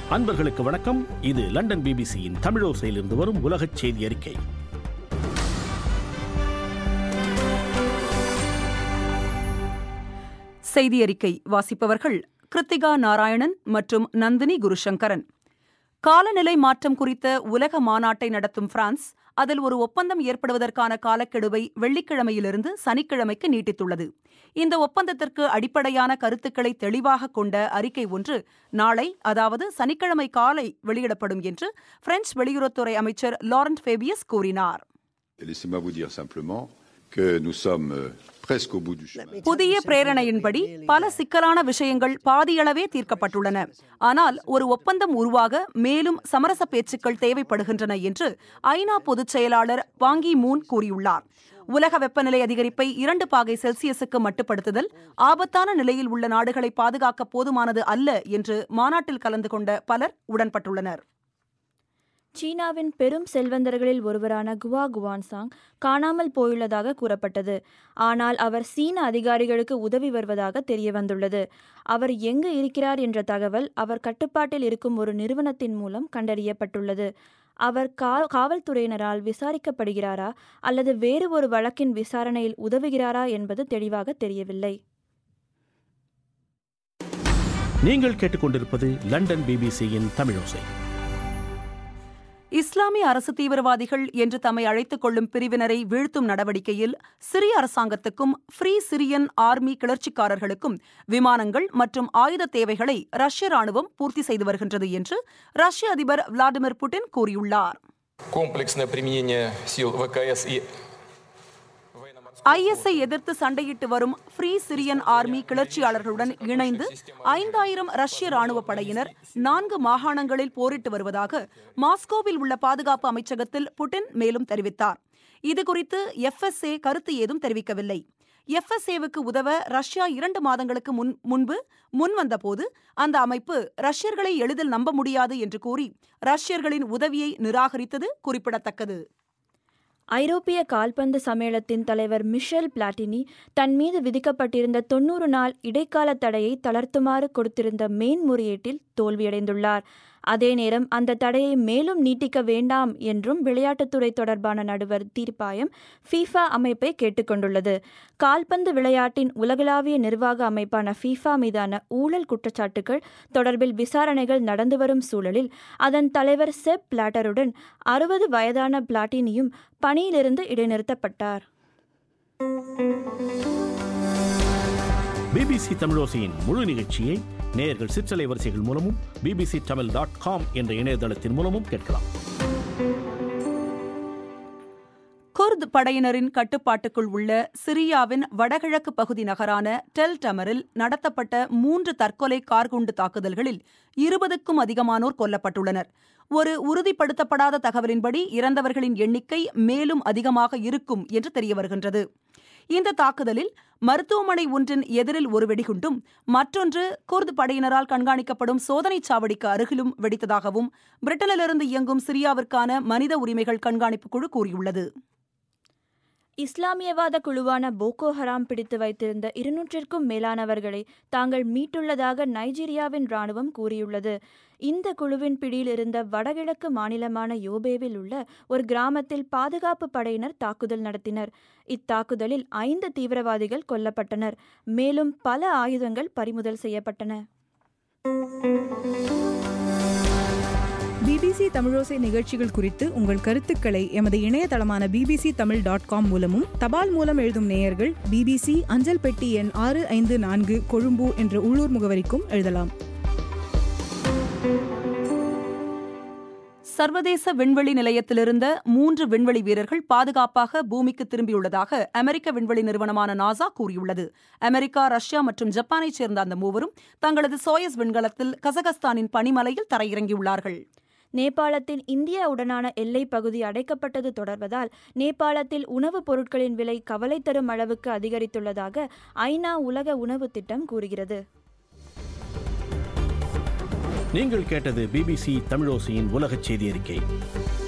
அன்பர்களுக்கு வணக்கம் இது லண்டன் பிபிசியின் தமிழோசையிலிருந்து வரும் உலகச் செய்தி அறிக்கை செய்தி அறிக்கை வாசிப்பவர்கள் கிருத்திகா நாராயணன் மற்றும் நந்தினி குருசங்கரன் காலநிலை மாற்றம் குறித்த உலக மாநாட்டை நடத்தும் பிரான்ஸ் அதில் ஒரு ஒப்பந்தம் ஏற்படுவதற்கான காலக்கெடுவை வெள்ளிக்கிழமையிலிருந்து சனிக்கிழமைக்கு நீட்டித்துள்ளது இந்த ஒப்பந்தத்திற்கு அடிப்படையான கருத்துக்களை தெளிவாக கொண்ட அறிக்கை ஒன்று நாளை அதாவது சனிக்கிழமை காலை வெளியிடப்படும் என்று பிரெஞ்சு வெளியுறவுத்துறை அமைச்சர் லாரண்ட் ஃபேபியஸ் கூறினார் Laissez-moi vous dire simplement que nous sommes euh, presque au bout du chemin. புதிய பிரேரணையின்படி பல சிக்கலான விஷயங்கள் பாதியளவே தீர்க்கப்பட்டுள்ளன ஆனால் ஒரு ஒப்பந்தம் உருவாக மேலும் சமரச பேச்சுக்கள் தேவைப்படுகின்றன என்று ஐநா பொதுச் செயலாளர் வாங்கி மூன் கூறியுள்ளார் உலக வெப்பநிலை அதிகரிப்பை இரண்டு பாகை செல்சியஸுக்கு மட்டுப்படுத்துதல் ஆபத்தான நிலையில் உள்ள நாடுகளை பாதுகாக்க போதுமானது அல்ல என்று மாநாட்டில் கலந்து கொண்ட பலர் உடன்பட்டுள்ளனர் சீனாவின் பெரும் செல்வந்தர்களில் ஒருவரான குவா குவான்சாங் காணாமல் போயுள்ளதாக கூறப்பட்டது ஆனால் அவர் சீன அதிகாரிகளுக்கு உதவி வருவதாக தெரிய வந்துள்ளது அவர் எங்கு இருக்கிறார் என்ற தகவல் அவர் கட்டுப்பாட்டில் இருக்கும் ஒரு நிறுவனத்தின் மூலம் கண்டறியப்பட்டுள்ளது அவர் கா காவல்துறையினரால் விசாரிக்கப்படுகிறாரா அல்லது வேறு ஒரு வழக்கின் விசாரணையில் உதவுகிறாரா என்பது தெளிவாக தெரியவில்லை நீங்கள் கேட்டுக்கொண்டிருப்பது லண்டன் பிபிசியின் தமிழோசை இஸ்லாமிய அரசு தீவிரவாதிகள் என்று தம்மை அழைத்துக் கொள்ளும் பிரிவினரை வீழ்த்தும் நடவடிக்கையில் சிரிய அரசாங்கத்துக்கும் ஃப்ரீ சிரியன் ஆர்மி கிளர்ச்சிக்காரர்களுக்கும் விமானங்கள் மற்றும் ஆயுத தேவைகளை ரஷ்ய ராணுவம் பூர்த்தி செய்து வருகின்றது என்று ரஷ்ய அதிபர் விளாடிமிர் புட்டின் கூறியுள்ளார் комплексное применение сил ВКС и ஐஎஸ்ஐ எதிர்த்து சண்டையிட்டு வரும் ஃப்ரீ சிரியன் ஆர்மி கிளர்ச்சியாளர்களுடன் இணைந்து ஐந்தாயிரம் ரஷ்ய ராணுவ படையினர் நான்கு மாகாணங்களில் போரிட்டு வருவதாக மாஸ்கோவில் உள்ள பாதுகாப்பு அமைச்சகத்தில் புட்டின் மேலும் தெரிவித்தார் இதுகுறித்து எஃப்எஸ்ஏ கருத்து ஏதும் தெரிவிக்கவில்லை எஃப்எஸ்ஏவுக்கு உதவ ரஷ்யா இரண்டு மாதங்களுக்கு முன் முன்பு முன்வந்தபோது அந்த அமைப்பு ரஷ்யர்களை எளிதில் நம்ப முடியாது என்று கூறி ரஷ்யர்களின் உதவியை நிராகரித்தது குறிப்பிடத்தக்கது ஐரோப்பிய கால்பந்து சம்மேளத்தின் தலைவர் மிஷேல் பிளாட்டினி தன் மீது விதிக்கப்பட்டிருந்த தொன்னூறு நாள் இடைக்கால தடையை தளர்த்துமாறு கொடுத்திருந்த மேன்முறையீட்டில் தோல்வியடைந்துள்ளார் அதே நேரம் அந்த தடையை மேலும் நீட்டிக்க வேண்டாம் என்றும் விளையாட்டுத்துறை தொடர்பான நடுவர் தீர்ப்பாயம் ஃபீஃபா அமைப்பை கேட்டுக்கொண்டுள்ளது கால்பந்து விளையாட்டின் உலகளாவிய நிர்வாக அமைப்பான ஃபீஃபா மீதான ஊழல் குற்றச்சாட்டுகள் தொடர்பில் விசாரணைகள் நடந்து வரும் சூழலில் அதன் தலைவர் செப் பிளாட்டருடன் அறுபது வயதான பிளாட்டினியும் பணியிலிருந்து இடைநிறுத்தப்பட்டார் பிபிசி தமிழோசையின் முழு நிகழ்ச்சியை நேயர்கள் சிற்றலை வரிசைகள் மூலமும் பிபிசி தமிழ் டாட் காம் என்ற இணையதளத்தின் மூலமும் கேட்கலாம் குர்த் படையினரின் கட்டுப்பாட்டுக்குள் உள்ள சிரியாவின் வடகிழக்கு பகுதி நகரான டெல் டமரில் நடத்தப்பட்ட மூன்று தற்கொலை கார்குண்டு தாக்குதல்களில் இருபதுக்கும் அதிகமானோர் கொல்லப்பட்டுள்ளனர் ஒரு உறுதிப்படுத்தப்படாத தகவலின்படி இறந்தவர்களின் எண்ணிக்கை மேலும் அதிகமாக இருக்கும் என்று தெரிய வருகின்றது இந்த தாக்குதலில் மருத்துவமனை ஒன்றின் எதிரில் ஒரு வெடிகுண்டும் மற்றொன்று குர்து படையினரால் கண்காணிக்கப்படும் சோதனைச் சாவடிக்கு அருகிலும் வெடித்ததாகவும் பிரிட்டனிலிருந்து இயங்கும் சிரியாவிற்கான மனித உரிமைகள் கண்காணிப்பு குழு கூறியுள்ளது இஸ்லாமியவாத குழுவான போகோ ஹராம் பிடித்து வைத்திருந்த இருநூற்றிற்கும் மேலானவர்களை தாங்கள் மீட்டுள்ளதாக நைஜீரியாவின் ராணுவம் கூறியுள்ளது இந்த குழுவின் பிடியில் இருந்த வடகிழக்கு மாநிலமான யோபேவில் உள்ள ஒரு கிராமத்தில் பாதுகாப்பு படையினர் தாக்குதல் நடத்தினர் இத்தாக்குதலில் ஐந்து தீவிரவாதிகள் கொல்லப்பட்டனர் மேலும் பல ஆயுதங்கள் பறிமுதல் செய்யப்பட்டன பிபிசி தமிழோசை நிகழ்ச்சிகள் குறித்து உங்கள் கருத்துக்களை எமது இணையதளமான பிபிசி தமிழ் டாட் காம் மூலமும் தபால் மூலம் எழுதும் நேயர்கள் பிபிசி அஞ்சல் பெட்டி எண் ஆறு ஐந்து நான்கு கொழும்பு என்ற உள்ளூர் முகவரிக்கும் எழுதலாம் சர்வதேச விண்வெளி நிலையத்திலிருந்த மூன்று விண்வெளி வீரர்கள் பாதுகாப்பாக பூமிக்கு திரும்பியுள்ளதாக அமெரிக்க விண்வெளி நிறுவனமான நாசா கூறியுள்ளது அமெரிக்கா ரஷ்யா மற்றும் ஜப்பானைச் சேர்ந்த அந்த மூவரும் தங்களது சோயஸ் விண்கலத்தில் கசகஸ்தானின் பனிமலையில் தரையிறங்கியுள்ளார்கள் நேபாளத்தின் இந்தியாவுடனான எல்லை பகுதி அடைக்கப்பட்டது தொடர்வதால் நேபாளத்தில் உணவுப் பொருட்களின் விலை கவலை தரும் அளவுக்கு அதிகரித்துள்ளதாக ஐநா உலக உணவு திட்டம் கூறுகிறது நீங்கள் கேட்டது பிபிசி தமிழோசையின் உலகச் செய்தி அறிக்கை